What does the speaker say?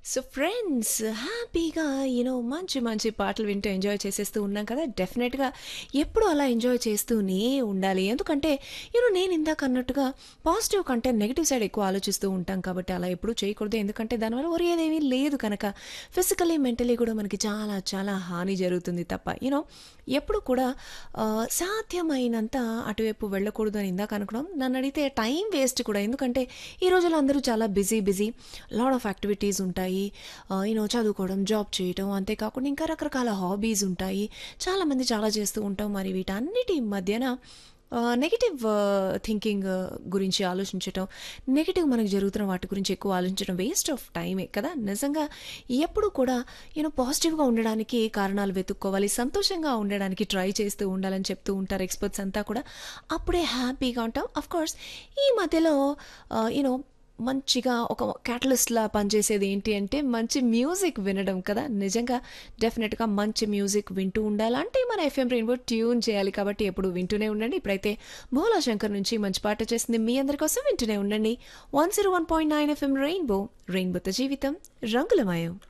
so friends హ్యాపీగా you know మంచి మంచి పాటలు వింటూ ఎంజాయ్ చేసేస్తూ ఉన్నాం కదా డెఫినెట్గా ఎప్పుడు అలా ఎంజాయ్ చేస్తూనే ఉండాలి ఎందుకంటే యూనో నేను ఇందాక అన్నట్టుగా పాజిటివ్ కంటే నెగిటివ్ సైడ్ ఎక్కువ ఆలోచిస్తూ ఉంటాం కాబట్టి అలా ఎప్పుడూ చేయకూడదు ఎందుకంటే దానివల్ల ఒరేదేమీ లేదు కనుక ఫిజికలీ మెంటలీ కూడా మనకి చాలా చాలా హాని జరుగుతుంది తప్ప యూనో ఎప్పుడు కూడా ఆ, సాధ్యమైనంత అటువైపు వెళ్ళకూడదు అని ఇందాక అనుకోవడం నన్ను అడిగితే టైం వేస్ట్ కూడా ఎందుకంటే ఈ రోజుల్లో అందరూ చాలా busy busy lot of activities ఉంటాయి యూనో చదువుకోవడం జాబ్ చేయటం అంతేకాకుండా ఇంకా రకరకాల హాబీస్ ఉంటాయి చాలామంది చాలా చేస్తూ ఉంటాం మరి వీటన్నిటి మధ్యన నెగిటివ్ థింకింగ్ గురించి ఆలోచించటం నెగిటివ్ మనకు జరుగుతున్న వాటి గురించి ఎక్కువ ఆలోచించడం వేస్ట్ ఆఫ్ టైమే కదా నిజంగా ఎప్పుడు కూడా యూనో పాజిటివ్గా ఉండడానికి కారణాలు వెతుక్కోవాలి సంతోషంగా ఉండడానికి ట్రై చేస్తూ ఉండాలని చెప్తూ ఉంటారు ఎక్స్పర్ట్స్ అంతా కూడా అప్పుడే హ్యాపీగా ఉంటాం అఫ్ కోర్స్ ఈ మధ్యలో యూనో మంచిగా ఒక క్యాటలిస్ట్లా పనిచేసేది ఏంటి అంటే మంచి మ్యూజిక్ వినడం కదా నిజంగా డెఫినెట్గా మంచి మ్యూజిక్ వింటూ ఉండాలంటే మన ఎఫ్ఎం రెయిన్బో ట్యూన్ చేయాలి కాబట్టి ఎప్పుడు వింటూనే ఉండండి ఇప్పుడైతే భోలా శంకర్ నుంచి మంచి పాట చేసింది మీ అందరి కోసం వింటూనే ఉండండి one zero one point nine FM rainbow రెయిన్బోతో జీవితం రంగులమయం